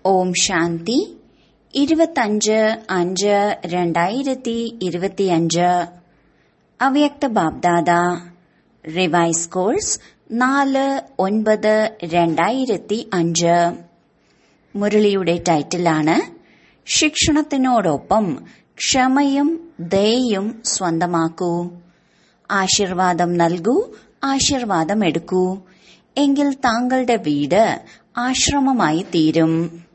ഓം ശാന്തി ഇരുപത്തഞ്ച് അഞ്ച് രണ്ടായിരത്തി ഇരുപത്തിയഞ്ച് അവ്യക്ത ബാബ്ദാദ റിവൈസ് കോഴ്സ് നാല് ഒൻപത് രണ്ടായിരത്തി അഞ്ച് മുരളിയുടെ ടൈറ്റിലാണ് ശിക്ഷണത്തിനോടൊപ്പം ക്ഷമയും ദയയും സ്വന്തമാക്കൂ ആശീർവാദം നൽകൂ ആശീർവാദം എടുക്കൂ എങ്കിൽ താങ്കളുടെ വീട് ആശ്രമമായി തീരും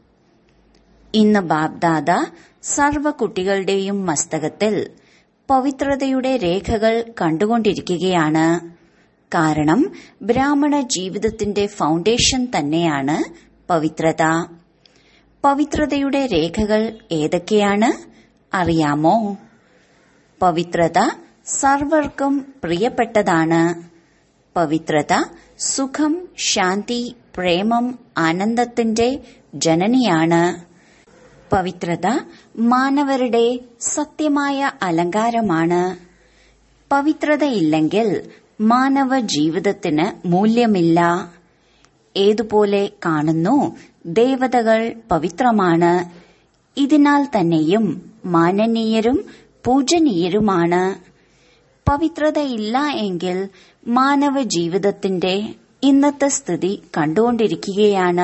ഇന്ന് ബാബ്ദാദ സർവ കുട്ടികളുടെയും മസ്തകത്തിൽ പവിത്രതയുടെ രേഖകൾ കണ്ടുകൊണ്ടിരിക്കുകയാണ് കാരണം ബ്രാഹ്മണ ജീവിതത്തിന്റെ ഫൗണ്ടേഷൻ തന്നെയാണ് പവിത്രത പവിത്രതയുടെ രേഖകൾ ഏതൊക്കെയാണ് അറിയാമോ പവിത്രത സർവർക്കും പ്രിയപ്പെട്ടതാണ് പവിത്രത സുഖം ശാന്തി പ്രേമം ആനന്ദത്തിന്റെ ജനനിയാണ് പവിത്രത മാനവരുടെ സത്യമായ അലങ്കാരമാണ് പവിത്രതയില്ലെങ്കിൽ മാനവ ജീവിതത്തിന് മൂല്യമില്ല ഏതുപോലെ കാണുന്നു ദേവതകൾ പവിത്രമാണ് ഇതിനാൽ തന്നെയും മാനനീയരും പൂജനീയരുമാണ് പവിത്രതയില്ല എങ്കിൽ മാനവ ജീവിതത്തിന്റെ ഇന്നത്തെ സ്ഥിതി കണ്ടുകൊണ്ടിരിക്കുകയാണ്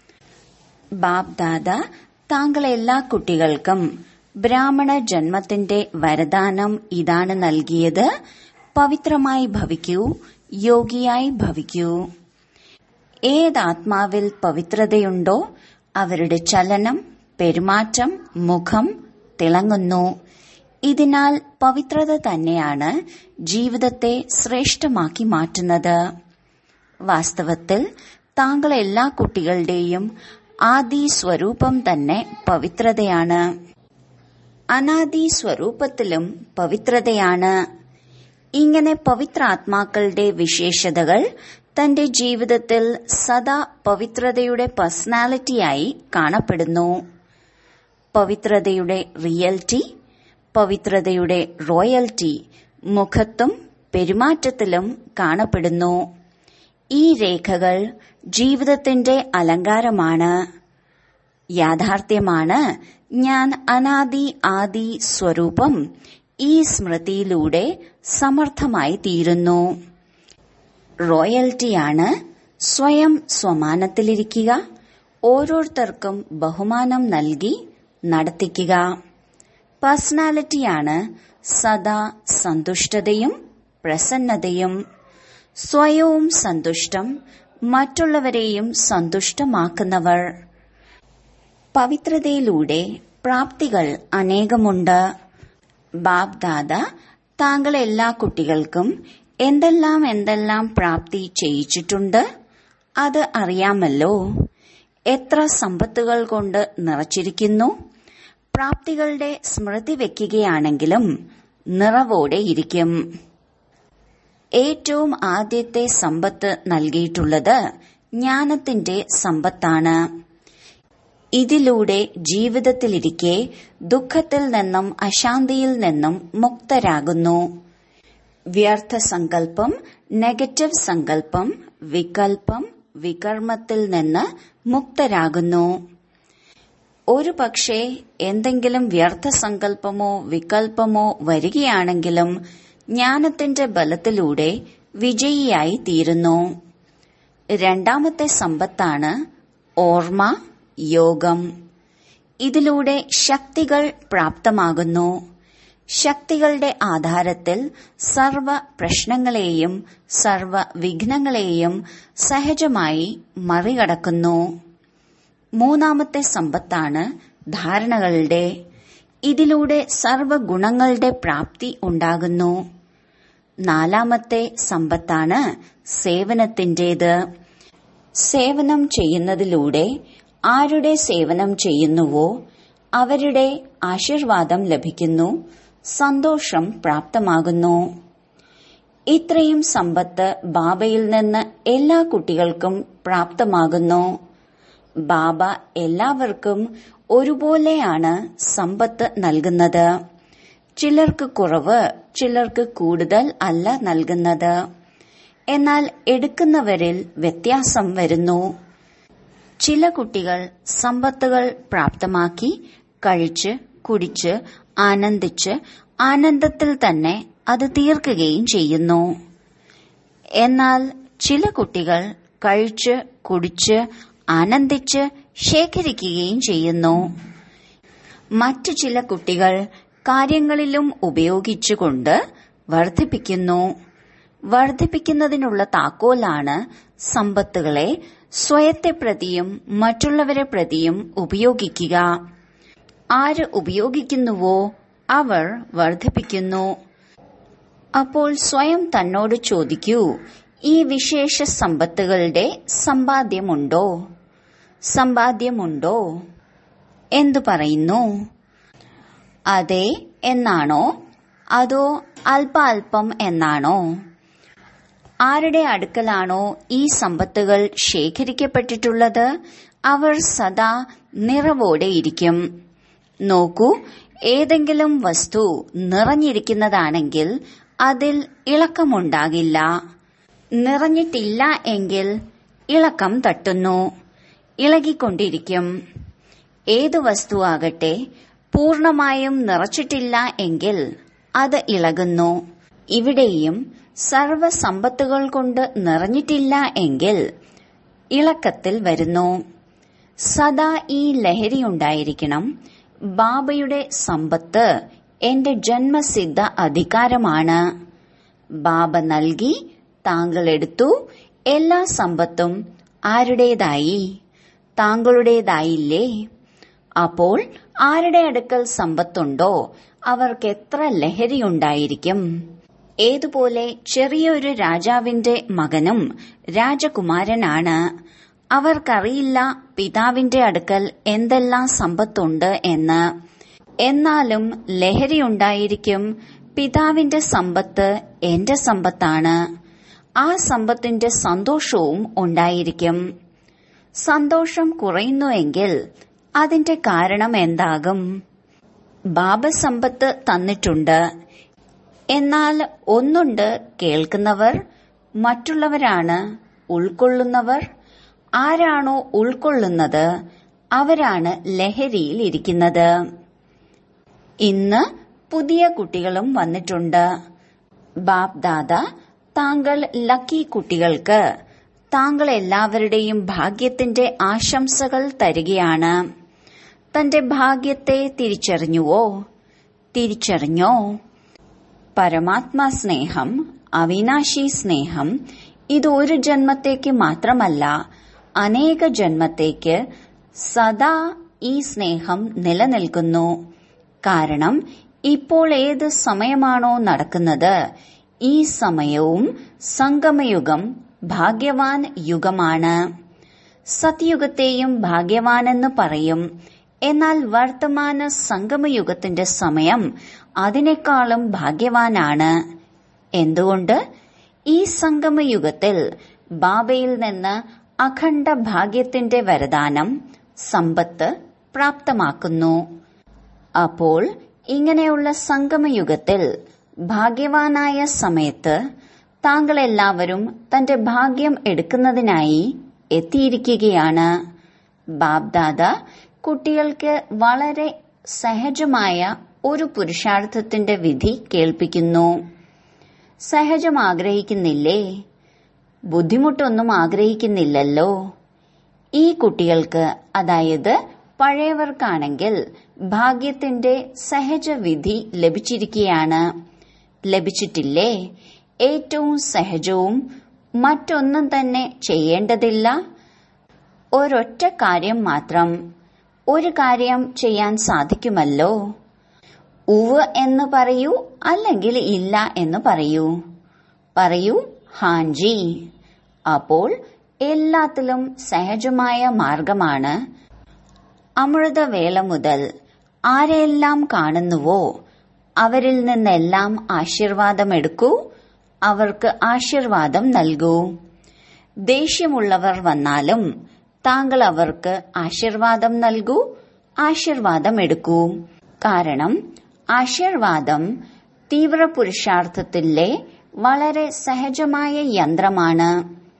ബാബ്ദാദ താങ്കൾ എല്ലാ കുട്ടികൾക്കും ബ്രാഹ്മണ ജന്മത്തിന്റെ വരദാനം ഇതാണ് നൽകിയത് പവിത്രമായി ഭവിക്കൂ യോഗിയായി ഭവിക്കൂ ഏതാത്മാവിൽ പവിത്രതയുണ്ടോ അവരുടെ ചലനം പെരുമാറ്റം മുഖം തിളങ്ങുന്നു ഇതിനാൽ പവിത്രത തന്നെയാണ് ജീവിതത്തെ ശ്രേഷ്ഠമാക്കി മാറ്റുന്നത് വാസ്തവത്തിൽ താങ്കൾ എല്ലാ കുട്ടികളുടെയും ആദി സ്വരൂപം തന്നെ പവിത്രതയാണ് അനാദി സ്വരൂപത്തിലും പവിത്രതയാണ് ഇങ്ങനെ പവിത്ര ആത്മാക്കളുടെ വിശേഷതകൾ തന്റെ ജീവിതത്തിൽ സദാ പവിത്രതയുടെ പേഴ്സണാലിറ്റിയായി കാണപ്പെടുന്നു പവിത്രതയുടെ റിയൽറ്റി പവിത്രതയുടെ റോയൽറ്റി മുഖത്തും പെരുമാറ്റത്തിലും കാണപ്പെടുന്നു ഈ രേഖകൾ ജീവിതത്തിന്റെ അലങ്കാരമാണ് യാഥാർത്ഥ്യമാണ് ഞാൻ അനാദി ആദി സ്വരൂപം ഈ സ്മൃതിയിലൂടെ സമർത്ഥമായി തീരുന്നു റോയൽറ്റിയാണ് സ്വയം സ്വമാനത്തിലിരിക്കുക ഓരോരുത്തർക്കും ബഹുമാനം നൽകി നടത്തിക്കുക പേഴ്സണാലിറ്റിയാണ് സദാ സന്തുഷ്ടതയും പ്രസന്നതയും സ്വയവും സന്തുഷ്ടം മറ്റുള്ളവരെയും സന്തുഷ്ടമാക്കുന്നവർ പവിത്രതയിലൂടെ പ്രാപ്തികൾ അനേകമുണ്ട് ബാബ്ദാദ താങ്കൾ എല്ലാ കുട്ടികൾക്കും എന്തെല്ലാം എന്തെല്ലാം പ്രാപ്തി ചെയ്യിച്ചിട്ടുണ്ട് അത് അറിയാമല്ലോ എത്ര സമ്പത്തുകൾ കൊണ്ട് നിറച്ചിരിക്കുന്നു പ്രാപ്തികളുടെ സ്മൃതി വെക്കുകയാണെങ്കിലും നിറവോടെ ഇരിക്കും ഏറ്റവും ആദ്യത്തെ സമ്പത്ത് നൽകിയിട്ടുള്ളത് ജ്ഞാനത്തിന്റെ സമ്പത്താണ് ഇതിലൂടെ ജീവിതത്തിലിരിക്കെ ദുഃഖത്തിൽ നിന്നും അശാന്തിയിൽ നിന്നും മുക്തരാകുന്നു വ്യർത്ഥ സങ്കല്പം നെഗറ്റീവ് സങ്കല്പം വികൽപ്പം വികർമ്മത്തിൽ നിന്ന് മുക്തരാകുന്നു ഒരു പക്ഷേ എന്തെങ്കിലും വ്യർത്ഥ സങ്കല്പമോ വികൽപ്പമോ വരികയാണെങ്കിലും ജ്ഞാനത്തിന്റെ ബലത്തിലൂടെ വിജയിയായി തീരുന്നു രണ്ടാമത്തെ സമ്പത്താണ് ഓർമ്മ യോഗം ഇതിലൂടെ ശക്തികൾ പ്രാപ്തമാകുന്നു ശക്തികളുടെ ആധാരത്തിൽ സർവ പ്രശ്നങ്ങളെയും സർവ വിഘ്നങ്ങളെയും സഹജമായി മറികടക്കുന്നു മൂന്നാമത്തെ സമ്പത്താണ് ധാരണകളുടെ ഇതിലൂടെ സർവ ഗുണങ്ങളുടെ പ്രാപ്തി ഉണ്ടാകുന്നു നാലാമത്തെ സമ്പത്താണ് സേവനത്തിന്റേത് സേവനം ചെയ്യുന്നതിലൂടെ ആരുടെ സേവനം ചെയ്യുന്നുവോ അവരുടെ ആശീർവാദം ലഭിക്കുന്നു സന്തോഷം പ്രാപ്തമാകുന്നു ഇത്രയും സമ്പത്ത് ബാബയിൽ നിന്ന് എല്ലാ കുട്ടികൾക്കും പ്രാപ്തമാകുന്നു ബാബ എല്ലാവർക്കും ഒരുപോലെയാണ് സമ്പത്ത് നൽകുന്നത് ചിലർക്ക് കുറവ് ചിലർക്ക് കൂടുതൽ അല്ല നൽകുന്നത് എന്നാൽ എടുക്കുന്നവരിൽ വ്യത്യാസം വരുന്നു ചില കുട്ടികൾ സമ്പത്തുകൾ പ്രാപ്തമാക്കി കഴിച്ച് കുടിച്ച് ആനന്ദിച്ച് ആനന്ദത്തിൽ തന്നെ അത് തീർക്കുകയും ചെയ്യുന്നു എന്നാൽ ചില കുട്ടികൾ കഴിച്ച് കുടിച്ച് ആനന്ദിച്ച് ശേഖരിക്കുകയും ചെയ്യുന്നു മറ്റു ചില കുട്ടികൾ കാര്യങ്ങളിലും ഉപയോഗിച്ചുകൊണ്ട് വർദ്ധിപ്പിക്കുന്നു വർദ്ധിപ്പിക്കുന്നതിനുള്ള താക്കോലാണ് സമ്പത്തുകളെ സ്വയത്തെ പ്രതിയും മറ്റുള്ളവരെ പ്രതിയും ഉപയോഗിക്കുക ആര് ഉപയോഗിക്കുന്നുവോ അവർ വർദ്ധിപ്പിക്കുന്നു അപ്പോൾ സ്വയം തന്നോട് ചോദിക്കൂ ഈ വിശേഷ സമ്പത്തുകളുടെ സമ്പാദ്യമുണ്ടോ സമ്പാദ്യമുണ്ടോ എന്തു പറയുന്നു അതെ എന്നാണോ അതോ അല്പാൽപം എന്നാണോ ആരുടെ അടുക്കലാണോ ഈ സമ്പത്തുകൾ ശേഖരിക്കപ്പെട്ടിട്ടുള്ളത് അവർ സദാ നിറവോടെയിരിക്കും നോക്കൂ ഏതെങ്കിലും വസ്തു നിറഞ്ഞിരിക്കുന്നതാണെങ്കിൽ അതിൽ ഇളക്കമുണ്ടാകില്ല നിറഞ്ഞിട്ടില്ല എങ്കിൽ ഇളക്കം തട്ടുന്നു ഇളകിക്കൊണ്ടിരിക്കും ഏതു വസ്തുവാകട്ടെ പൂർണമായും നിറച്ചിട്ടില്ല എങ്കിൽ അത് ഇളകുന്നു ഇവിടെയും സർവസമ്പത്തുകൾ കൊണ്ട് നിറഞ്ഞിട്ടില്ല എങ്കിൽ ഇളക്കത്തിൽ വരുന്നു സദാ ഈ ലഹരിയുണ്ടായിരിക്കണം ബാബയുടെ സമ്പത്ത് എന്റെ ജന്മസിദ്ധ അധികാരമാണ് ബാബ നൽകി താങ്കൾ എടുത്തു എല്ലാ സമ്പത്തും ആരുടേതായി താങ്കളുടേതായില്ലേ അപ്പോൾ ആരുടെ അടുക്കൽ സമ്പത്തുണ്ടോ അവർക്ക് എത്ര ലഹരിയുണ്ടായിരിക്കും ഏതുപോലെ ചെറിയൊരു രാജാവിന്റെ മകനും രാജകുമാരനാണ് അവർക്കറിയില്ല പിതാവിന്റെ അടുക്കൽ എന്തെല്ലാം സമ്പത്തുണ്ട് എന്ന് എന്നാലും ലഹരിയുണ്ടായിരിക്കും പിതാവിന്റെ സമ്പത്ത് എന്റെ സമ്പത്താണ് ആ സമ്പത്തിന്റെ സന്തോഷവും ഉണ്ടായിരിക്കും സന്തോഷം കുറയുന്നുവെങ്കിൽ അതിന്റെ കാരണം എന്താകും ബാബ സമ്പത്ത് തന്നിട്ടുണ്ട് എന്നാൽ ഒന്നുണ്ട് കേൾക്കുന്നവർ മറ്റുള്ളവരാണ് ഉൾക്കൊള്ളുന്നവർ ആരാണോ ഉൾക്കൊള്ളുന്നത് അവരാണ് ലഹരിയിൽ ഇരിക്കുന്നത് ഇന്ന് പുതിയ കുട്ടികളും വന്നിട്ടുണ്ട് ബാപ് ദാദ താങ്കൾ ലക്കി കുട്ടികൾക്ക് താങ്കൾ എല്ലാവരുടെയും ഭാഗ്യത്തിന്റെ ആശംസകൾ തരികയാണ് തന്റെ ഭാഗ്യത്തെ തിരിച്ചറിഞ്ഞുവോ തിരിച്ചറിഞ്ഞോ പരമാത്മാ സ്നേഹം അവിനാശി സ്നേഹം ഇത് ഒരു ജന്മത്തേക്ക് മാത്രമല്ല അനേക ജന്മത്തേക്ക് സദാ ഈ സ്നേഹം നിലനിൽക്കുന്നു കാരണം ഇപ്പോൾ ഏത് സമയമാണോ നടക്കുന്നത് ഈ സമയവും സംഗമയുഗം ഭാഗ്യവാൻ യുഗമാണ് സത്യുഗത്തെയും ഭാഗ്യവാനെന്ന് പറയും എന്നാൽ വർത്തമാന സംഗമയുഗത്തിന്റെ സമയം അതിനേക്കാളും ഭാഗ്യവാനാണ് എന്തുകൊണ്ട് ഈ സംഗമയുഗത്തിൽ ബാബയിൽ നിന്ന് അഖണ്ഡ ഭാഗ്യത്തിന്റെ വരദാനം സമ്പത്ത് പ്രാപ്തമാക്കുന്നു അപ്പോൾ ഇങ്ങനെയുള്ള സംഗമയുഗത്തിൽ ഭാഗ്യവാനായ സമയത്ത് താങ്കൾ എല്ലാവരും തന്റെ ഭാഗ്യം എടുക്കുന്നതിനായി എത്തിയിരിക്കുകയാണ് ബാബ്ദാദ കുട്ടികൾക്ക് വളരെ സഹജമായ ഒരു പുരുഷാർത്ഥത്തിന്റെ വിധി കേൾപ്പിക്കുന്നു സഹജം ആഗ്രഹിക്കുന്നില്ലേ ബുദ്ധിമുട്ടൊന്നും ആഗ്രഹിക്കുന്നില്ലല്ലോ ഈ കുട്ടികൾക്ക് അതായത് പഴയവർക്കാണെങ്കിൽ ഭാഗ്യത്തിന്റെ സഹജവിധി ലഭിച്ചിരിക്കുകയാണ് ലഭിച്ചിട്ടില്ലേ ഏറ്റവും സഹജവും മറ്റൊന്നും തന്നെ ചെയ്യേണ്ടതില്ല ഒരൊറ്റ കാര്യം മാത്രം ഒരു കാര്യം ചെയ്യാൻ സാധിക്കുമല്ലോ ഉവ് എന്ന് പറയൂ അല്ലെങ്കിൽ ഇല്ല എന്ന് പറയൂ പറയൂ ഹാൻജി അപ്പോൾ എല്ലാത്തിലും സഹജമായ മാർഗമാണ് അമൃതവേള മുതൽ ആരെല്ലാം കാണുന്നുവോ അവരിൽ നിന്നെല്ലാം ആശീർവാദമെടുക്കൂ അവർക്ക് ആശീർവാദം നൽകൂ ദേഷ്യമുള്ളവർ വന്നാലും താങ്കൾ അവർക്ക് ആശീർവാദം നൽകൂ ആശീർവാദം എടുക്കൂ കാരണം ആശീർവാദം തീവ്ര പുരുഷാർത്ഥത്തിലെ വളരെ സഹജമായ യന്ത്രമാണ്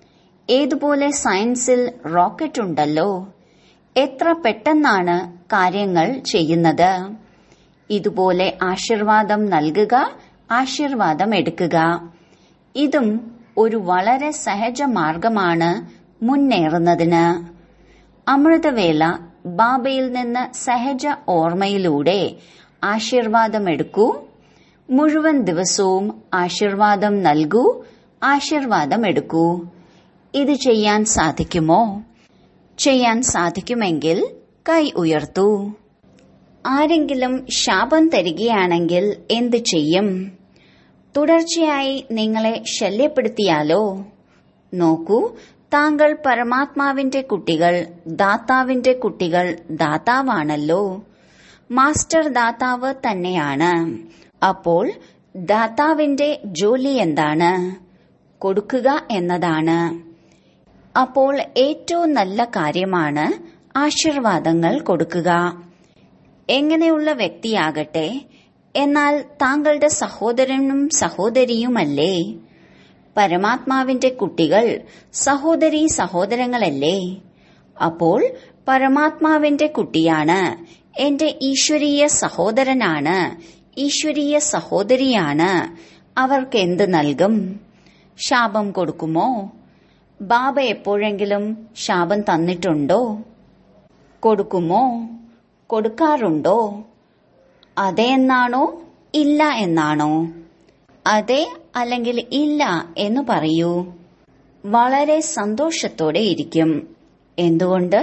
ഏതുപോലെ സയൻസിൽ റോക്കറ്റ് ഉണ്ടല്ലോ എത്ര പെട്ടെന്നാണ് കാര്യങ്ങൾ ചെയ്യുന്നത് ഇതുപോലെ ആശീർവാദം നൽകുക ആശീർവാദം എടുക്കുക ഇതും ഒരു വളരെ സഹജ മാർഗമാണ് മുന്നേറുന്നതിന് അമൃതവേല ബാബയിൽ നിന്ന് സഹജ ഓർമ്മയിലൂടെ ആശീർവാദം എടുക്കൂ മുഴുവൻ ദിവസവും ആശീർവാദം നൽകൂ ആശീർവാദം എടുക്കൂ ഇത് ചെയ്യാൻ സാധിക്കുമോ ചെയ്യാൻ സാധിക്കുമെങ്കിൽ കൈ ഉയർത്തൂ ആരെങ്കിലും ശാപം തരികയാണെങ്കിൽ എന്തു ചെയ്യും തുടർച്ചയായി നിങ്ങളെ ശല്യപ്പെടുത്തിയാലോ നോക്കൂ താങ്കൾ പരമാത്മാവിന്റെ കുട്ടികൾ ദാതാവിന്റെ കുട്ടികൾ ദാതാവാണല്ലോ മാസ്റ്റർ ദാതാവ് തന്നെയാണ് അപ്പോൾ ദാതാവിന്റെ ജോലി എന്താണ് കൊടുക്കുക എന്നതാണ് അപ്പോൾ ഏറ്റവും നല്ല കാര്യമാണ് ആശീർവാദങ്ങൾ കൊടുക്കുക എങ്ങനെയുള്ള വ്യക്തിയാകട്ടെ എന്നാൽ താങ്കളുടെ സഹോദരനും സഹോദരിയുമല്ലേ പരമാത്മാവിന്റെ കുട്ടികൾ സഹോദരി സഹോദരങ്ങളല്ലേ അപ്പോൾ പരമാത്മാവിന്റെ കുട്ടിയാണ് എന്റെ ഈശ്വരീയ സഹോദരനാണ് ഈശ്വരീയ സഹോദരിയാണ് അവർക്ക് എന്ത് നൽകും ശാപം കൊടുക്കുമോ ബാബ എപ്പോഴെങ്കിലും ശാപം തന്നിട്ടുണ്ടോ കൊടുക്കുമോ കൊടുക്കാറുണ്ടോ അതെ എന്നാണോ ഇല്ല എന്നാണോ അതെ അല്ലെങ്കിൽ ഇല്ല എന്ന് പറയൂ വളരെ സന്തോഷത്തോടെ ഇരിക്കും എന്തുകൊണ്ട്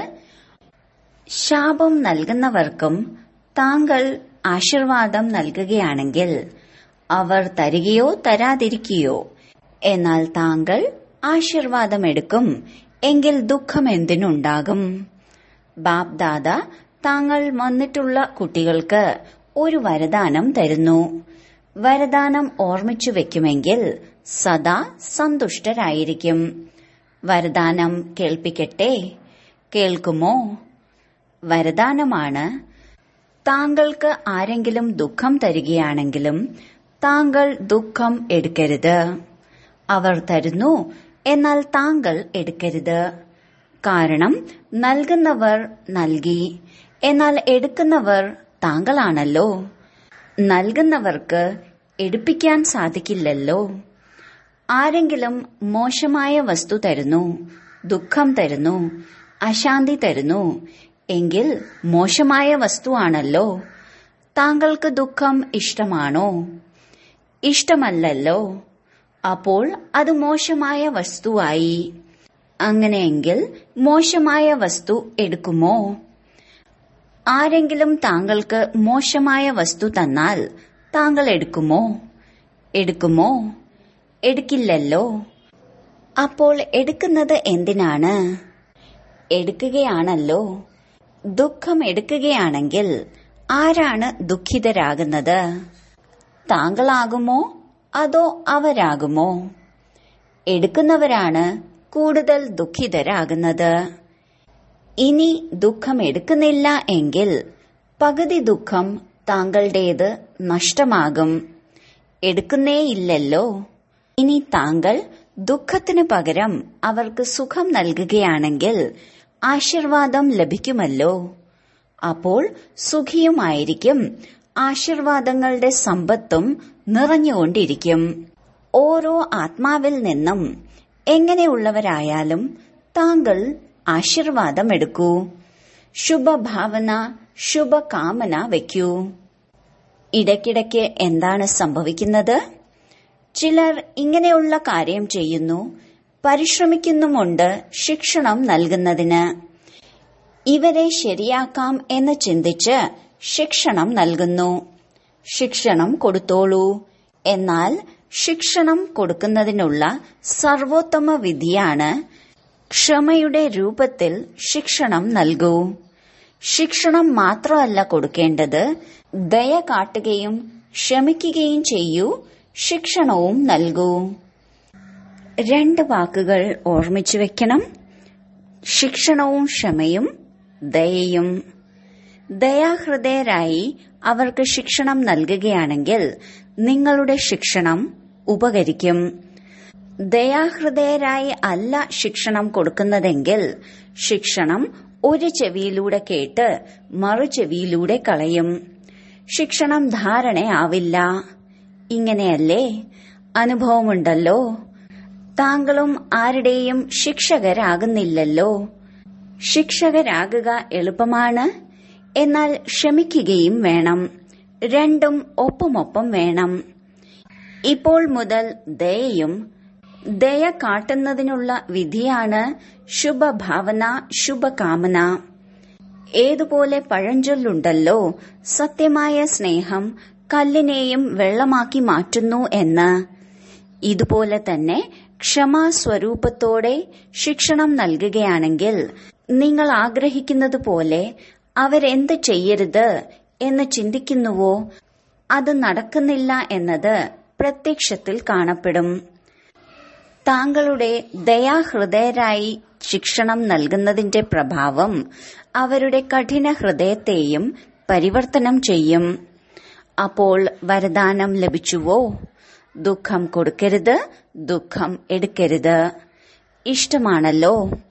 ശാപം നൽകുന്നവർക്കും താങ്കൾ ആശീർവാദം നൽകുകയാണെങ്കിൽ അവർ തരികയോ തരാതിരിക്കുകയോ എന്നാൽ താങ്കൾ ആശീർവാദം എടുക്കും എങ്കിൽ ദുഃഖം എന്തിനുണ്ടാകും ബാബ് ദാദ താങ്കൾ വന്നിട്ടുള്ള കുട്ടികൾക്ക് ഒരു വരദാനം തരുന്നു വരദാനം ഓർമ്മിച്ചു വെക്കുമെങ്കിൽ സദാ സന്തുഷ്ടരായിരിക്കും വരദാനം കേൾപ്പിക്കട്ടെ കേൾക്കുമോ വരദാനമാണ് താങ്കൾക്ക് ആരെങ്കിലും ദുഃഖം തരികയാണെങ്കിലും താങ്കൾ ദുഃഖം എടുക്കരുത് അവർ തരുന്നു എന്നാൽ താങ്കൾ എടുക്കരുത് കാരണം നൽകുന്നവർ നൽകി എന്നാൽ എടുക്കുന്നവർ താങ്കളാണല്ലോ നൽകുന്നവർക്ക് എടുപ്പിക്കാൻ സാധിക്കില്ലല്ലോ ആരെങ്കിലും മോശമായ വസ്തു തരുന്നു ദുഃഖം തരുന്നു അശാന്തി തരുന്നു എങ്കിൽ മോശമായ വസ്തുവാണല്ലോ താങ്കൾക്ക് ദുഃഖം ഇഷ്ടമാണോ ഇഷ്ടമല്ലല്ലോ അപ്പോൾ അത് മോശമായ വസ്തുവായി അങ്ങനെയെങ്കിൽ മോശമായ വസ്തു എടുക്കുമോ ആരെങ്കിലും താങ്കൾക്ക് മോശമായ വസ്തു തന്നാൽ താങ്കൾ എടുക്കുമോ എടുക്കുമോ എടുക്കില്ലല്ലോ അപ്പോൾ എടുക്കുന്നത് എന്തിനാണ് എടുക്കുകയാണല്ലോ ദുഃഖം എടുക്കുകയാണെങ്കിൽ ആരാണ് ദുഃഖിതരാകുന്നത് താങ്കളാകുമോ അതോ അവരാകുമോ എടുക്കുന്നവരാണ് കൂടുതൽ ദുഃഖിതരാകുന്നത് ഇനി ദുഃഖം എടുക്കുന്നില്ല എങ്കിൽ പകുതി ദുഃഖം താങ്കളുടേത് നഷ്ടമാകും എടുക്കുന്നേയില്ലല്ലോ ഇനി താങ്കൾ ദുഃഖത്തിനു പകരം അവർക്ക് സുഖം നൽകുകയാണെങ്കിൽ ആശീർവാദം ലഭിക്കുമല്ലോ അപ്പോൾ സുഖിയുമായിരിക്കും ആശീർവാദങ്ങളുടെ സമ്പത്തും നിറഞ്ഞുകൊണ്ടിരിക്കും ഓരോ ആത്മാവിൽ നിന്നും എങ്ങനെയുള്ളവരായാലും താങ്കൾ ആശീർവാദം എടുക്കൂ ശുഭഭാവന ശുഭകാമന വയ്ക്കൂ ഇടയ്ക്കിടയ്ക്ക് എന്താണ് സംഭവിക്കുന്നത് ചിലർ ഇങ്ങനെയുള്ള കാര്യം ചെയ്യുന്നു പരിശ്രമിക്കുന്നുമുണ്ട് ശിക്ഷണം നൽകുന്നതിന് ഇവരെ ശരിയാക്കാം എന്ന് ചിന്തിച്ച് ശിക്ഷണം നൽകുന്നു ശിക്ഷണം കൊടുത്തോളൂ എന്നാൽ ശിക്ഷണം കൊടുക്കുന്നതിനുള്ള സർവോത്തമ വിധിയാണ് ക്ഷമയുടെ രൂപത്തിൽ ശിക്ഷണം നൽകൂ ശിക്ഷണം മാത്രമല്ല കൊടുക്കേണ്ടത് ദയ കാട്ടുകയും ക്ഷമിക്കുകയും ചെയ്യൂ ശിക്ഷണവും നൽകൂ രണ്ട് വാക്കുകൾ ഓർമ്മിച്ചു വെക്കണം ശിക്ഷണവും ക്ഷമയും ദയയും ദയാഹൃദയരായി അവർക്ക് ശിക്ഷണം നൽകുകയാണെങ്കിൽ നിങ്ങളുടെ ശിക്ഷണം ഉപകരിക്കും ദയാഹൃദയരായി അല്ല ശിക്ഷണം കൊടുക്കുന്നതെങ്കിൽ ശിക്ഷണം ഒരു ചെവിയിലൂടെ കേട്ട് മറു ചെവിയിലൂടെ കളയും ശിക്ഷണം ധാരണയാവില്ല ഇങ്ങനെയല്ലേ അനുഭവമുണ്ടല്ലോ താങ്കളും ആരുടെയും ശിക്ഷകരാകുന്നില്ലല്ലോ ശിക്ഷകരാകുക എളുപ്പമാണ് എന്നാൽ ക്ഷമിക്കുകയും വേണം രണ്ടും ഒപ്പമൊപ്പം വേണം ഇപ്പോൾ മുതൽ ദയയും ദയ കാട്ടുന്നതിനുള്ള വിധിയാണ് ശുഭഭാവന ശുഭകാമന ഏതുപോലെ പഴഞ്ചൊല്ലുണ്ടല്ലോ സത്യമായ സ്നേഹം കല്ലിനെയും വെള്ളമാക്കി മാറ്റുന്നു എന്ന് ഇതുപോലെ തന്നെ ക്ഷമാസ്വരൂപത്തോടെ ശിക്ഷണം നൽകുകയാണെങ്കിൽ നിങ്ങൾ ആഗ്രഹിക്കുന്നത് പോലെ അവരെന്ത് ചെയ്യരുത് എന്ന് ചിന്തിക്കുന്നുവോ അത് നടക്കുന്നില്ല എന്നത് പ്രത്യക്ഷത്തിൽ കാണപ്പെടും താങ്കളുടെ ദയാഹൃദയരായി ശിക്ഷണം നൽകുന്നതിന്റെ പ്രഭാവം അവരുടെ കഠിന ഹൃദയത്തെയും പരിവർത്തനം ചെയ്യും അപ്പോൾ വരദാനം ലഭിച്ചുവോ ദുഃഖം കൊടുക്കരുത് ദുഃഖം എടുക്കരുത് ഇഷ്ടമാണല്ലോ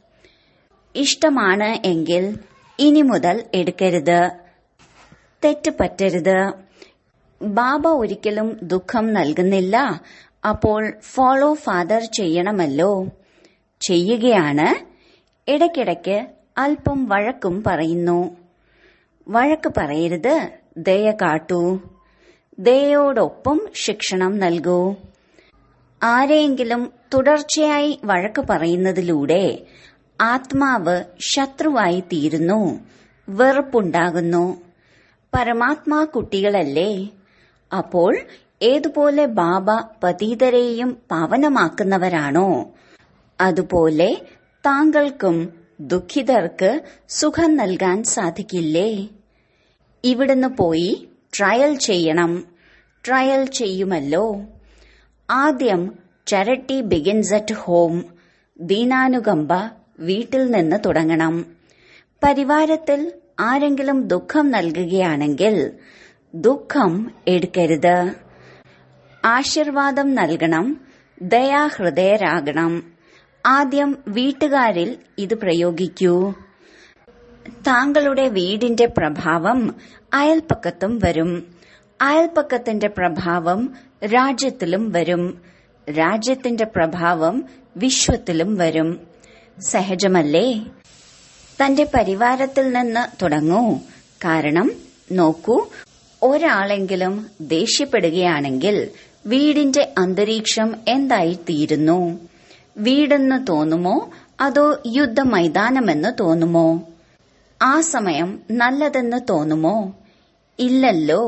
ഇഷ്ടമാണ് എങ്കിൽ ഇനി മുതൽ എടുക്കരുത് തെറ്റ് പറ്റരുത് ബാബ ഒരിക്കലും ദുഃഖം നൽകുന്നില്ല അപ്പോൾ ഫോളോ ഫാദർ ചെയ്യണമല്ലോ ചെയ്യുകയാണ് ഇടയ്ക്കിടയ്ക്ക് അല്പം വഴക്കും പറയുന്നു വഴക്ക് പറയരുത് ദയ കാട്ടൂ ദയോടൊപ്പം ശിക്ഷണം നൽകൂ ആരെയെങ്കിലും തുടർച്ചയായി വഴക്ക് പറയുന്നതിലൂടെ ആത്മാവ് ശത്രുവായി തീരുന്നു വെറുപ്പുണ്ടാകുന്നു പരമാത്മാ കുട്ടികളല്ലേ അപ്പോൾ ഏതുപോലെ ബാബ പതീതരെയും പാവനമാക്കുന്നവരാണോ അതുപോലെ താങ്കൾക്കും ദുഃഖിതർക്ക് സുഖം നൽകാൻ സാധിക്കില്ലേ ഇവിടുന്ന് പോയി ട്രയൽ ചെയ്യണം ട്രയൽ ചെയ്യുമല്ലോ ആദ്യം ചാരിറ്റി ബിഗിൻസ് അറ്റ് ഹോം ദീനാനുകമ്പ വീട്ടിൽ നിന്ന് തുടങ്ങണം പരിവാരത്തിൽ ആരെങ്കിലും ദുഃഖം നൽകുകയാണെങ്കിൽ ദുഃഖം എടുക്കരുത് ആശീർവാദം നൽകണം ദയാഹൃദയരാകണം ആദ്യം വീട്ടുകാരിൽ ഇത് പ്രയോഗിക്കൂ താങ്കളുടെ വീടിന്റെ പ്രഭാവം അയൽപ്പക്കത്തും വരും അയൽപ്പക്കത്തിന്റെ പ്രഭാവം രാജ്യത്തിലും വരും രാജ്യത്തിന്റെ പ്രഭാവം വിശ്വത്തിലും വരും സഹജമല്ലേ തന്റെ പരിവാരത്തിൽ നിന്ന് തുടങ്ങൂ കാരണം നോക്കൂ ഒരാളെങ്കിലും ദേഷ്യപ്പെടുകയാണെങ്കിൽ വീടിന്റെ അന്തരീക്ഷം എന്തായി തീരുന്നു വീടെന്ന് തോന്നുമോ അതോ യുദ്ധമൈതാനമെന്ന് തോന്നുമോ ആ സമയം നല്ലതെന്ന് തോന്നുമോ ഇല്ലല്ലോ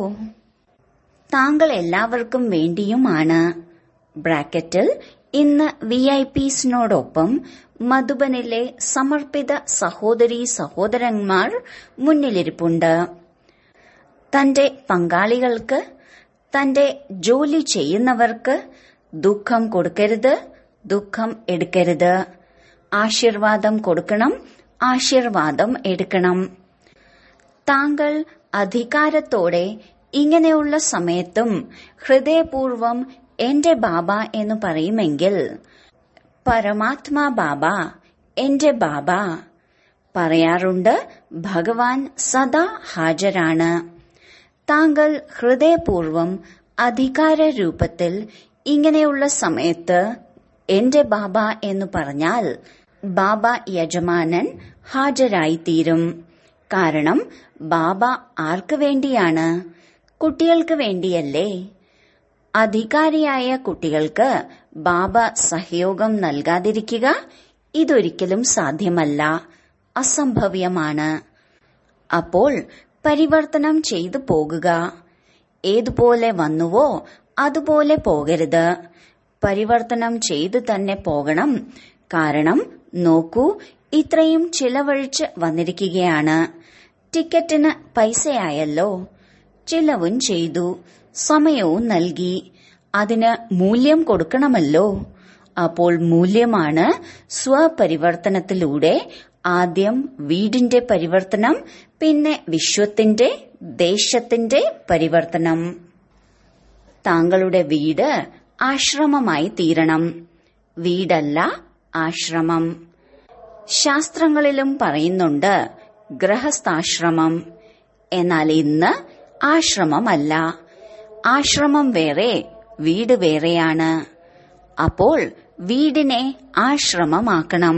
താങ്കൾ എല്ലാവർക്കും വേണ്ടിയുമാണ് ബ്രാക്കറ്റിൽ ഇന്ന് വി ഐ പിസിനോടൊപ്പം മധുബനിലെ സമർപ്പിത സഹോദരീ സഹോദരന്മാർ മുന്നിലിരിപ്പുണ്ട് തന്റെ പങ്കാളികൾക്ക് തന്റെ ജോലി ചെയ്യുന്നവർക്ക് ദുഃഖം കൊടുക്കരുത് ദുഃഖം എടുക്കരുത് ആശീർവാദം കൊടുക്കണം ആശീർവാദം എടുക്കണം താങ്കൾ അധികാരത്തോടെ ഇങ്ങനെയുള്ള സമയത്തും ഹൃദയപൂർവം എന്റെ ബാബ എന്ന് പറയുമെങ്കിൽ പരമാത്മാ ബാബ എന്റെ ബാബ പറയാറുണ്ട് ഭഗവാൻ സദാ ഹാജരാണ് താങ്കൾ ഹൃദയപൂർവം അധികാര രൂപത്തിൽ ഇങ്ങനെയുള്ള സമയത്ത് എന്റെ ബാബ എന്ന് പറഞ്ഞാൽ ബാബ യജമാനൻ ഹാജരായിത്തീരും കാരണം ബാബ ആർക്ക് വേണ്ടിയാണ് കുട്ടികൾക്ക് വേണ്ടിയല്ലേ അധികാരിയായ കുട്ടികൾക്ക് ബാബ സഹയോഗം നൽകാതിരിക്കുക ഇതൊരിക്കലും സാധ്യമല്ല അസംഭവ്യമാണ് അപ്പോൾ പരിവർത്തനം ചെയ്തു പോകുക ഏതുപോലെ വന്നുവോ അതുപോലെ പോകരുത് പരിവർത്തനം ചെയ്തു തന്നെ പോകണം കാരണം നോക്കൂ ഇത്രയും ചിലവഴിച്ച് വന്നിരിക്കുകയാണ് ടിക്കറ്റിന് പൈസയായല്ലോ ചിലവും ചെയ്തു സമയവും നൽകി അതിന് മൂല്യം കൊടുക്കണമല്ലോ അപ്പോൾ മൂല്യമാണ് സ്വപരിവർത്തനത്തിലൂടെ ആദ്യം വീടിന്റെ പരിവർത്തനം പിന്നെ വിശ്വത്തിന്റെ ദേശത്തിന്റെ പരിവർത്തനം താങ്കളുടെ വീട് ആശ്രമമായി തീരണം വീടല്ല ആശ്രമം ശാസ്ത്രങ്ങളിലും പറയുന്നുണ്ട് ഗൃഹസ്ഥാശ്രമം എന്നാൽ ഇന്ന് ആശ്രമമല്ല ആശ്രമം വേറെ വീട് വേറെയാണ് അപ്പോൾ വീടിനെ ആശ്രമമാക്കണം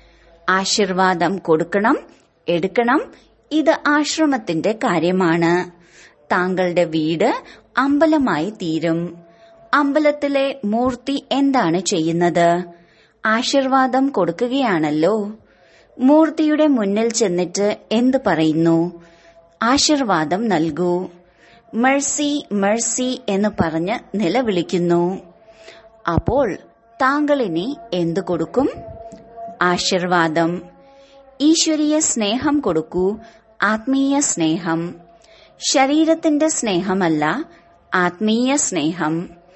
ആശീർവാദം കൊടുക്കണം എടുക്കണം ഇത് ആശ്രമത്തിന്റെ കാര്യമാണ് താങ്കളുടെ വീട് അമ്പലമായി തീരും അമ്പലത്തിലെ മൂർത്തി എന്താണ് ചെയ്യുന്നത് ആശീർവാദം കൊടുക്കുകയാണല്ലോ മൂർത്തിയുടെ മുന്നിൽ ചെന്നിട്ട് എന്ത് പറയുന്നു ആശീർവാദം നൽകൂ മെഴ്സി മെഴ്സി എന്ന് പറഞ്ഞ് നിലവിളിക്കുന്നു അപ്പോൾ താങ്കളിനി എന്തു കൊടുക്കും ആശീർവാദം ഈശ്വരീയ സ്നേഹം കൊടുക്കൂ ആത്മീയ സ്നേഹം ശരീരത്തിന്റെ സ്നേഹമല്ല ആത്മീയ സ്നേഹം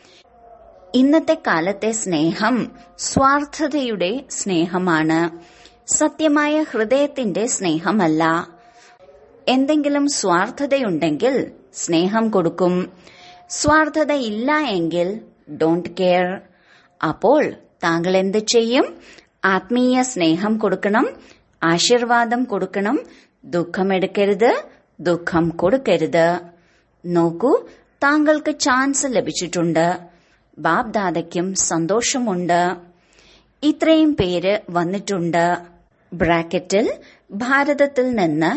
ഇന്നത്തെ കാലത്തെ സ്നേഹം സ്വാർത്ഥതയുടെ സ്നേഹമാണ് സത്യമായ ഹൃദയത്തിന്റെ സ്നേഹമല്ല എന്തെങ്കിലും സ്വാർത്ഥതയുണ്ടെങ്കിൽ സ്നേഹം കൊടുക്കും സ്വാർത്ഥതയില്ല എങ്കിൽ ഡോണ്ട് കെയർ അപ്പോൾ താങ്കൾ എന്ത് ചെയ്യും ആത്മീയ സ്നേഹം കൊടുക്കണം ആശീർവാദം കൊടുക്കണം ദുഃഖമെടുക്കരുത് ദുഃഖം കൊടുക്കരുത് നോക്കൂ താങ്കൾക്ക് ചാൻസ് ലഭിച്ചിട്ടുണ്ട് ബാബ് ദാദയ്ക്കും സന്തോഷമുണ്ട് ഇത്രയും പേര് വന്നിട്ടുണ്ട് ബ്രാക്കറ്റിൽ ഭാരതത്തിൽ നിന്ന്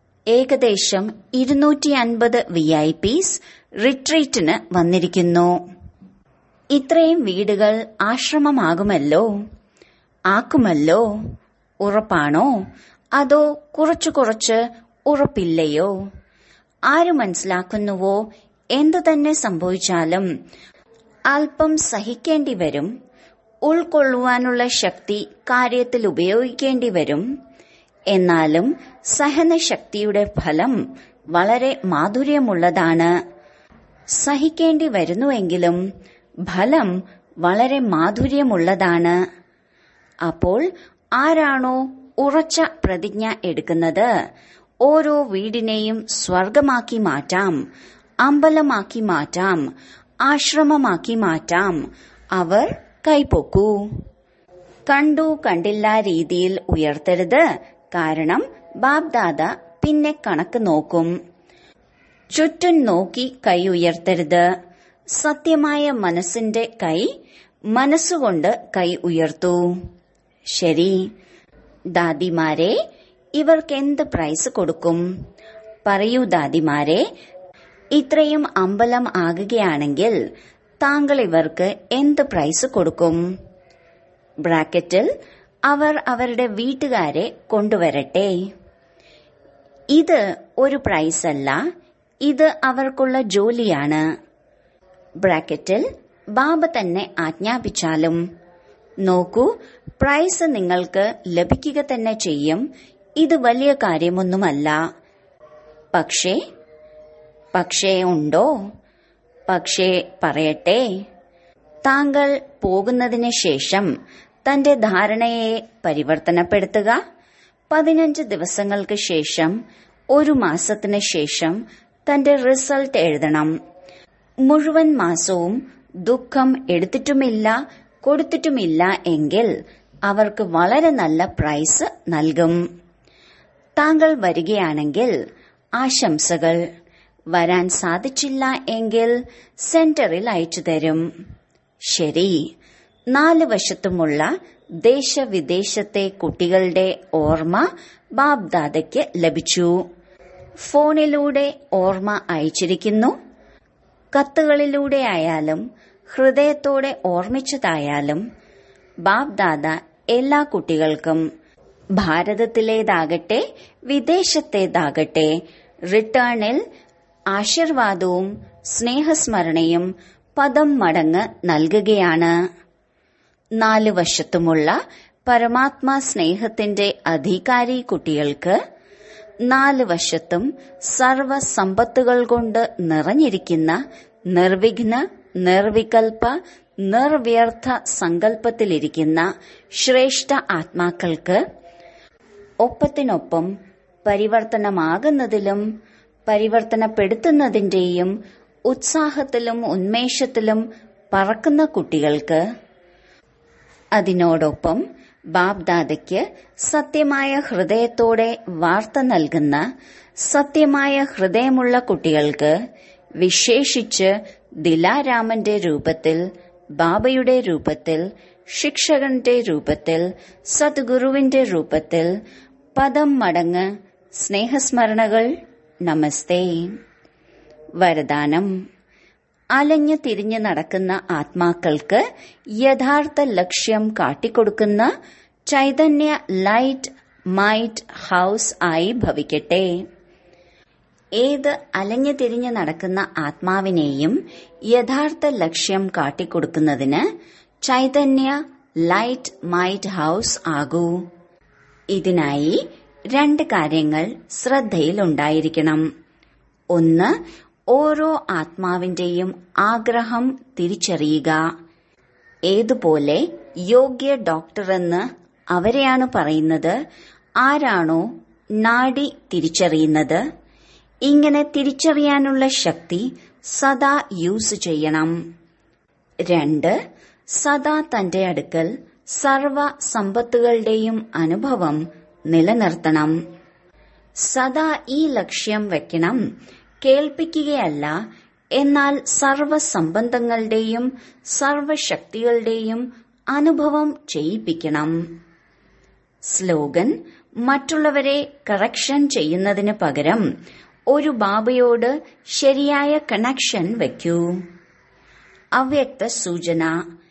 ഏകദേശം ഇരുന്നൂറ്റി അൻപത് വി ഐ പിസ് റിട്രീറ്റിന് വന്നിരിക്കുന്നു ഇത്രയും വീടുകൾ ആശ്രമമാകുമല്ലോ ആക്കുമല്ലോ ഉറപ്പാണോ അതോ കുറച്ചു കുറച്ച് ഉറപ്പില്ലയോ ആര് മനസ്സിലാക്കുന്നുവോ എന്തു തന്നെ സംഭവിച്ചാലും അല്പം സഹിക്കേണ്ടി വരും ഉൾക്കൊള്ളുവാനുള്ള ശക്തി കാര്യത്തിൽ ഉപയോഗിക്കേണ്ടി വരും എന്നാലും സഹനശക്തിയുടെ ഫലം വളരെ മാധുര്യമുള്ളതാണ് സഹിക്കേണ്ടി വരുന്നുവെങ്കിലും ഫലം വളരെ മാധുര്യമുള്ളതാണ് അപ്പോൾ ആരാണോ ഉറച്ച പ്രതിജ്ഞ എടുക്കുന്നത് ഓരോ വീടിനെയും സ്വർഗമാക്കി മാറ്റാം അമ്പലമാക്കി മാറ്റാം ആശ്രമമാക്കി മാറ്റാം അവർ കൈപ്പൊക്കൂ കണ്ടു കണ്ടില്ല രീതിയിൽ ഉയർത്തരുത് കാരണം ബാബ്ദാദ പിന്നെ കണക്ക് നോക്കും ചുറ്റും നോക്കി കൈ ഉയർത്തരുത് സത്യമായ മനസ്സിന്റെ കൈ മനസ്സുകൊണ്ട് കൈ ഉയർത്തൂ ശരി ദാദിമാരെ ഇവർക്ക് എന്ത് പ്രൈസ് കൊടുക്കും പറയൂ ദാദിമാരെ ഇത്രയും അമ്പലം ആകുകയാണെങ്കിൽ താങ്കൾ ഇവർക്ക് എന്ത് പ്രൈസ് കൊടുക്കും ബ്രാക്കറ്റിൽ അവർ അവരുടെ വീട്ടുകാരെ കൊണ്ടുവരട്ടെ ഇത് ഒരു പ്രൈസ് അല്ല ഇത് അവർക്കുള്ള ജോലിയാണ് ബ്രാക്കറ്റിൽ ബാബ തന്നെ ആജ്ഞാപിച്ചാലും നോക്കൂ പ്രൈസ് നിങ്ങൾക്ക് ലഭിക്കുക തന്നെ ചെയ്യും ഇത് വലിയ കാര്യമൊന്നുമല്ല പക്ഷേ പക്ഷേ ഉണ്ടോ പക്ഷേ പറയട്ടെ താങ്കൾ പോകുന്നതിന് ശേഷം തന്റെ ധാരണയെ പരിവർത്തനപ്പെടുത്തുക പതിനഞ്ച് ദിവസങ്ങൾക്ക് ശേഷം ഒരു മാസത്തിന് ശേഷം തന്റെ റിസൾട്ട് എഴുതണം മുഴുവൻ മാസവും ദുഃഖം എടുത്തിട്ടുമില്ല കൊടുത്തിട്ടുമില്ല എങ്കിൽ അവർക്ക് വളരെ നല്ല പ്രൈസ് നൽകും താങ്കൾ വരികയാണെങ്കിൽ ആശംസകൾ വരാൻ സാധിച്ചില്ല എങ്കിൽ സെന്ററിൽ അയച്ചു തരും ശരി നാല് വശത്തുമുള്ള ദേശവിദേശത്തെ കുട്ടികളുടെ ഓർമ്മ ബാബ്ദാദയ്ക്ക് ലഭിച്ചു ഫോണിലൂടെ ഓർമ്മ അയച്ചിരിക്കുന്നു കത്തുകളിലൂടെ ആയാലും ഹൃദയത്തോടെ ഓർമ്മിച്ചതായാലും ബാബ്ദാദ എല്ലാ കുട്ടികൾക്കും ഭാരതത്തിലേതാകട്ടെ വിദേശത്തേതാകട്ടെ റിട്ടേണിൽ ആശീർവാദവും സ്നേഹസ്മരണയും പദം മടങ്ങ് നൽകുകയാണ് നാലു വശത്തുമുള്ള പരമാത്മാ സ്നേഹത്തിന്റെ അധികാരി കുട്ടികൾക്ക് നാല് വശത്തും സർവസമ്പത്തുകൾ കൊണ്ട് നിറഞ്ഞിരിക്കുന്ന നിർവിഘ്ന നിർവികൽപ നിർവ്യർത്ഥ സങ്കല്പത്തിലിരിക്കുന്ന ശ്രേഷ്ഠ ആത്മാക്കൾക്ക് ഒപ്പത്തിനൊപ്പം പരിവർത്തനമാകുന്നതിലും പരിവർത്തനപ്പെടുത്തുന്നതിന്റെയും ഉത്സാഹത്തിലും ഉന്മേഷത്തിലും പറക്കുന്ന കുട്ടികൾക്ക് അതിനോടൊപ്പം ബാബ്ദാദയ്ക്ക് സത്യമായ ഹൃദയത്തോടെ വാർത്ത നൽകുന്ന സത്യമായ ഹൃദയമുള്ള കുട്ടികൾക്ക് വിശേഷിച്ച് ദിലാരാമന്റെ രൂപത്തിൽ ബാബയുടെ രൂപത്തിൽ ശിക്ഷകന്റെ രൂപത്തിൽ സദ്ഗുരുവിന്റെ രൂപത്തിൽ പദം മടങ്ങ് സ്നേഹസ്മരണകൾ നമസ്തേ വരദാനം അലഞ്ഞു തിരിഞ്ഞു നടക്കുന്ന ആത്മാക്കൾക്ക് യഥാർത്ഥ ലക്ഷ്യം കാട്ടിക്കൊടുക്കുന്ന ചൈതന്യ ലൈറ്റ് മൈറ്റ് ഹൗസ് ആയി ഭവിക്കട്ടെ ഏത് അലഞ്ഞു തിരിഞ്ഞു നടക്കുന്ന ആത്മാവിനെയും യഥാർത്ഥ ലക്ഷ്യം കാട്ടിക്കൊടുക്കുന്നതിന് ചൈതന്യ ലൈറ്റ് മൈറ്റ് ഹൗസ് ആകൂ ഇതിനായി രണ്ട് കാര്യങ്ങൾ ശ്രദ്ധയിലുണ്ടായിരിക്കണം ഒന്ന് ഓരോ ആത്മാവിന്റെയും ആഗ്രഹം തിരിച്ചറിയുക ഏതുപോലെ യോഗ്യ ഡോക്ടറെന്ന് അവരെയാണ് പറയുന്നത് ആരാണോ നാഡി തിരിച്ചറിയുന്നത് ഇങ്ങനെ തിരിച്ചറിയാനുള്ള ശക്തി സദാ യൂസ് ചെയ്യണം രണ്ട് സദാ തന്റെ അടുക്കൽ സർവ സമ്പത്തുകളുടെയും അനുഭവം നിലനിർത്തണം സദാ ഈ ലക്ഷ്യം വെക്കണം കേൾപ്പിക്കുകയല്ല എന്നാൽ സർവ സംബന്ധങ്ങളുടെയും സർവശക്തികളുടെയും അനുഭവം ചെയ്യിപ്പിക്കണം സ്ലോഗൻ മറ്റുള്ളവരെ കറക്ഷൻ ചെയ്യുന്നതിന് പകരം ഒരു ബാബയോട് ശരിയായ കണക്ഷൻ വയ്ക്കൂ അവ്യക്ത സൂചന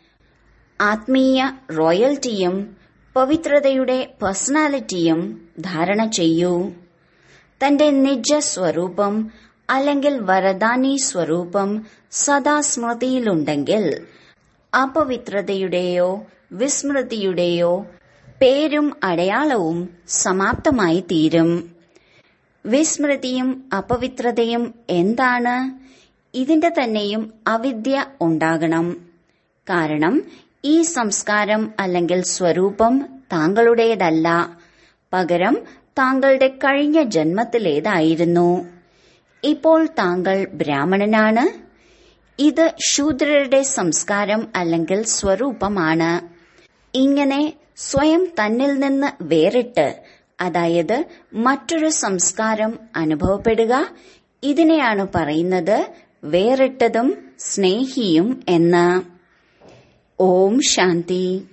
ആത്മീയ റോയൽറ്റിയും പവിത്രതയുടെ പേഴ്സണാലിറ്റിയും ധാരണ ചെയ്യൂ തന്റെ നിജ സ്വരൂപം അല്ലെങ്കിൽ വരദാനി സ്വരൂപം സദാ സ്മൃതിയിലുണ്ടെങ്കിൽ അപവിത്രതയുടെയോ വിസ്മൃതിയുടെയോ പേരും അടയാളവും സമാപ്തമായി തീരും വിസ്മൃതിയും അപവിത്രതയും എന്താണ് ഇതിന്റെ തന്നെയും അവിദ്യ ഉണ്ടാകണം കാരണം ഈ സംസ്കാരം അല്ലെങ്കിൽ സ്വരൂപം താങ്കളുടേതല്ല പകരം താങ്കളുടെ കഴിഞ്ഞ ജന്മത്തിലേതായിരുന്നു ഇപ്പോൾ താങ്കൾ ബ്രാഹ്മണനാണ് ഇത് ശൂദ്രരുടെ സംസ്കാരം അല്ലെങ്കിൽ സ്വരൂപമാണ് ഇങ്ങനെ സ്വയം തന്നിൽ നിന്ന് വേറിട്ട് അതായത് മറ്റൊരു സംസ്കാരം അനുഭവപ്പെടുക ഇതിനെയാണ് പറയുന്നത് വേറിട്ടതും സ്നേഹിയും എന്ന് ഓം ശാന്തി